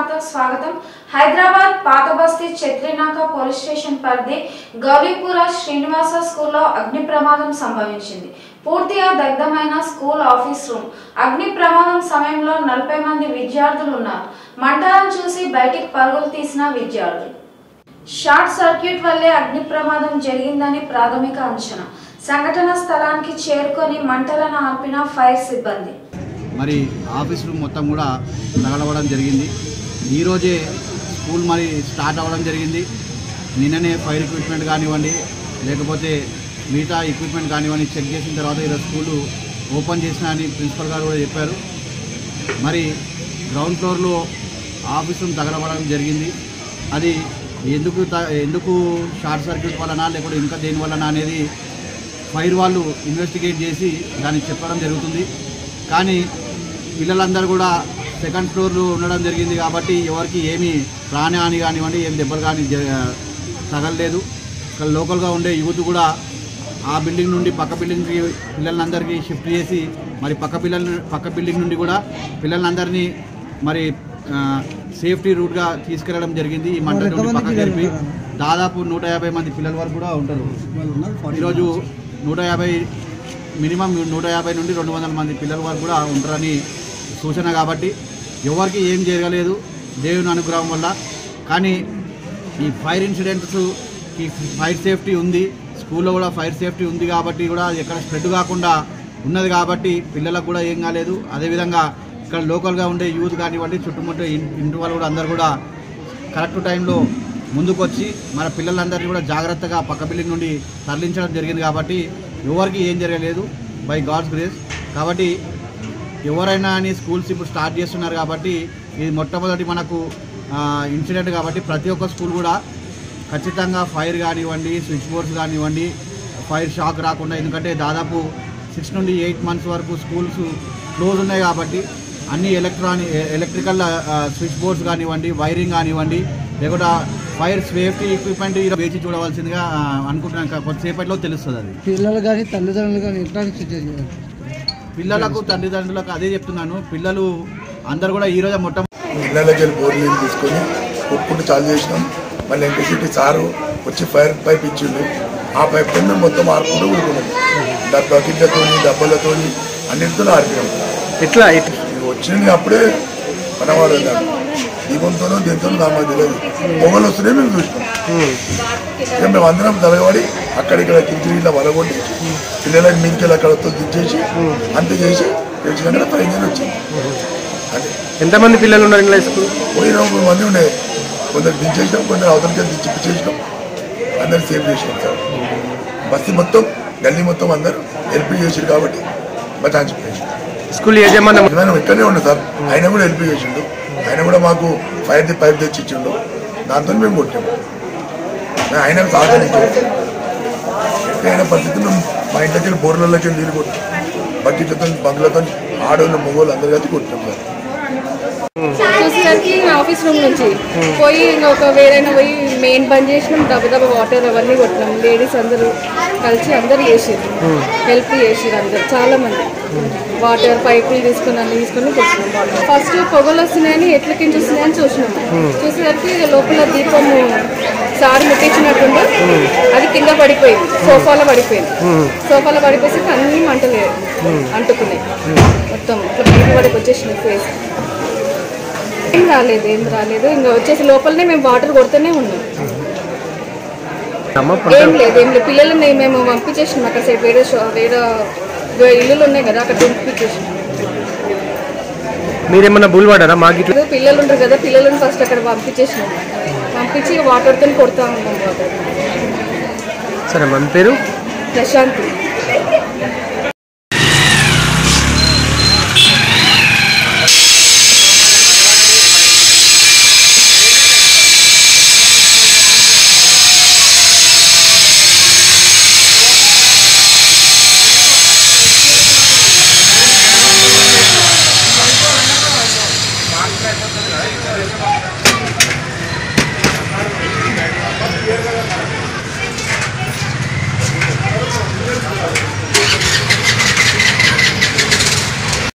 వార్తకు స్వాగతం హైదరాబాద్ పాత బస్తీ చెత్రినాక పోలీస్ స్టేషన్ పరిధి గౌలీపుర శ్రీనివాస స్కూల్లో అగ్ని ప్రమాదం సంభవించింది పూర్తిగా దగ్ధమైన స్కూల్ ఆఫీస్ రూమ్ అగ్ని ప్రమాదం సమయంలో నలభై మంది విద్యార్థులు ఉన్నారు మంటలను చూసి బయటికి పరుగులు తీసిన విద్యార్థులు షార్ట్ సర్క్యూట్ వల్లే అగ్ని ప్రమాదం జరిగిందని ప్రాథమిక అంచనా సంఘటన స్థలానికి చేరుకొని మంటలను ఆర్పిన ఫైర్ సిబ్బంది మరి ఆఫీస్ రూమ్ మొత్తం కూడా తగలవడం జరిగింది ఈరోజే స్కూల్ మరి స్టార్ట్ అవ్వడం జరిగింది నిన్ననే ఫైర్ ఎక్విప్మెంట్ కానివ్వండి లేకపోతే మిగతా ఎక్విప్మెంట్ కానివ్వండి చెక్ చేసిన తర్వాత ఈరోజు స్కూలు ఓపెన్ చేసిన అని ప్రిన్సిపల్ గారు కూడా చెప్పారు మరి గ్రౌండ్ ఫ్లోర్లో ఆఫీస్ రూమ్ తగలబడడం జరిగింది అది ఎందుకు త- ఎందుకు షార్ట్ సర్క్యూట్ వలన లేకపోతే ఇంకా దేని వలన అనేది ఫైర్ వాళ్ళు ఇన్వెస్టిగేట్ చేసి దాన్ని చెప్పడం జరుగుతుంది కానీ పిల్లలందరూ కూడా సెకండ్ ఫ్లోర్లో ఉండడం జరిగింది కాబట్టి ఎవరికి ఏమీ ప్రాణహాని కానివ్వండి ఏం దెబ్బలు కానీ జ- తగలలేదు ఇక్కడ లోకల్గా ఉండే యూత్ కూడా ఆ బిల్డింగ్ నుండి పక్క బిల్డింగ్కి పిల్లలందరికీ షిఫ్ట్ చేసి మరి పక్క పిల్లల పక్క బిల్డింగ్ నుండి కూడా పిల్లలందరినీ మరి ఆ, సేఫ్టీ రూట్గా తీసుకెళ్లడం జరిగింది ఈ మంటల నుండి పక్క జరిపి దాదాపు నూట యాభై మంది పిల్లల వరకు కూడా ఉంటారు ఈరోజు నూట యాభై మినిమం నూట యాభై నుండి రెండు వందల మంది పిల్లల వరకు కూడా ఉంటారని సూచన కాబట్టి ఎవరికి ఏం జరగలేదు దేవుని అనుగ్రహం వల్ల కానీ ఈ ఫైర్ ఇన్సిడెంట్స్ ఈ ఫైర్ సేఫ్టీ ఉంది స్కూల్లో కూడా ఫైర్ సేఫ్టీ ఉంది కాబట్టి కూడా అది ఎక్కడ స్ప్రెడ్ కాకుండా ఉన్నది కాబట్టి పిల్లలకు కూడా ఏం కాలేదు అదేవిధంగా ఇక్కడ లోకల్గా ఉండే యూత్ కానివ్వండి చుట్టుముట్టు ఇన్- ఇంటి వాళ్ళు కూడా అందరు కూడా కరెక్ట్ టైంలో ముందుకు వచ్చి మన పిల్లలందరినీ కూడా జాగ్రత్తగా పక్క బిల్డింగ్ నుండి తరలించడం జరిగింది కాబట్టి ఎవరికి ఏం జరగలేదు బై గాడ్స్ గ్రేస్ కాబట్టి ఎవరైనా అని స్కూల్స్ ఇప్పుడు స్టార్ట్ చేస్తున్నారు కాబట్టి ఇది మొట్టమొదటి మనకు ఇన్సిడెంట్ కాబట్టి ప్రతి ఒక్క స్కూల్ కూడా ఖచ్చితంగా ఫైర్ కానివ్వండి స్విచ్ బోర్డ్స్ కానివ్వండి ఫైర్ షాక్ రాకుండా ఎందుకంటే దాదాపు సిక్స్ నుండి ఎయిట్ మంత్స్ వరకు స్కూల్స్ క్లోజ్ ఉన్నాయి కాబట్టి అన్ని ఎలక్ట్రానిక్ ఎలక్ట్రికల్ స్విచ్ బోర్డ్స్ కానివ్వండి వైరింగ్ కానివ్వండి లేకుండా ఫైర్ సేఫ్టీ ఎక్విప్మెంట్ వేచి చూడవలసిందిగా ఆ, అనుకుంటున్నాను ఇంకా కొద్దిసేపట్లో తెలుస్తుంది అది పిల్లలు కానీ తల్లిదండ్రులు కానీ ఎట్లాంటి సిచ్యువేషన్ పిల్లలకు తల్లిదండ్రులకు అదే చెప్తున్నాను పిల్లలు అందరు కూడా ఈ రోజు మొట్ట ఇళ్ళకి వెళ్ళి బోర్ నీళ్ళు తీసుకొని కొట్టుకుంటూ చాలు చేసినాం మళ్ళీ ఎంపీసీటీ సారు వచ్చి ఫైర్ పైప్ ఇచ్చిండు ఆ పైప్ మేము మొత్తం ఆడుకుంటూ ఊరుకున్నాం డబ్బ బకెట్లతో డబ్బలతో అన్నిటితో ఆడిపోయాం ఎట్లా ఇది వచ్చింది అప్పుడే పనవాడు దీపంతోనో దీంతో నాకు తెలియదు పొగలు వస్తున్నాయి మేము చూసినాం ఇక మేము అందరం తలగబడి అక్కడిక్కడ కింది ఇలా వలగొట్టి పిల్లలకి మీదకి అక్కడ దించేసి అంతే చేసి తెచ్చినాక పైన వచ్చింది అదే ఎంతమంది పిల్లలు ఉన్నారు ఇంగ్లీష్ స్కూల్ పోయిన మూడు మంది ఉండే కొందరు దించేసినాం కొందరు అవతలకి దించి చేసినాం అందరు సేవ్ చేసినాం సార్ బస్తీ మొత్తం గల్లీ మొత్తం అందరు హెల్ప్ చేసారు కాబట్టి బచాయించిపోయారు స్కూల్ యజమాని మనం ఇక్కడనే ఉండే సార్ ఆయన కూడా హెల్ప్ చేసిండు ఆయన కూడా మాకు ఫైర్ ది పైప్ తెచ్చి ఇచ్చిండు దాంతో మేము కొట్టాము ఆయన సహకరించాము ఎక్కడైనా పరిస్థితుల్లో మా ఇంట్లోకి వెళ్ళి బోర్లలోకి వెళ్ళి నీళ్ళు కొట్టాం బకెట్లతో బంగ్లతో ఆడవాళ్ళు మగవాళ్ళు అందరు కలిసి కొట్టాం సార్ చూసేసరికి ఆఫీస్ రూమ్ నుంచి పోయి ఇంకా ఒక వేరైనా పోయి మెయిన్ బంద్ చేసినాం దెబ్బ దెబ్బ వాటర్ అవన్నీ కొట్టినాం లేడీస్ అందరూ కలిసి అందరూ చేసారు హెల్ప్ చేసారు అందరు చాలా మంది వాటర్ పైపులు తీసుకుని అన్ని తీసుకుని కొట్టినాం వాటర్ ఫస్ట్ పొగలు వస్తున్నాయని ఎట్లకించి వస్తున్నాయని చూసినాం చూసేసరికి ఇక లోపల దీపము సార్ ముట్టించినట్టుండే అది కింద పడిపోయింది సోఫాలో పడిపోయింది సోఫాలో పడిపోయేసరికి అన్ని మంటలు అంటుకున్నాయి మొత్తం ఇట్లా బయట పడికి వచ్చేసినాయి ఫేస్ ఏం రాలేదు ఏం రాలేదు ఇంకా వచ్చేసి లోపలనే మేము వాటర్ కొడుతూనే ఉన్నాం ఏం లేదు ఏం లేదు పిల్లల్ని మేము పంపించేసినాం అక్కడ సైడ్ వేరే షో వేరే వే- ఇల్లులు ఉన్నాయి కదా అక్కడ పంపించేసినాం మీరేమన్నా బుల్ పడారా మాకు ఇట్లా ఇప్పుడు పిల్లలు ఉంటారు కదా పిల్లలను ఫస్ట్ అక్కడ పంపించేసినాం పంపించి వాటర్తో కొడతా ఉన్నాం వాటర్ సరే మన పేరు ప్రశాంతి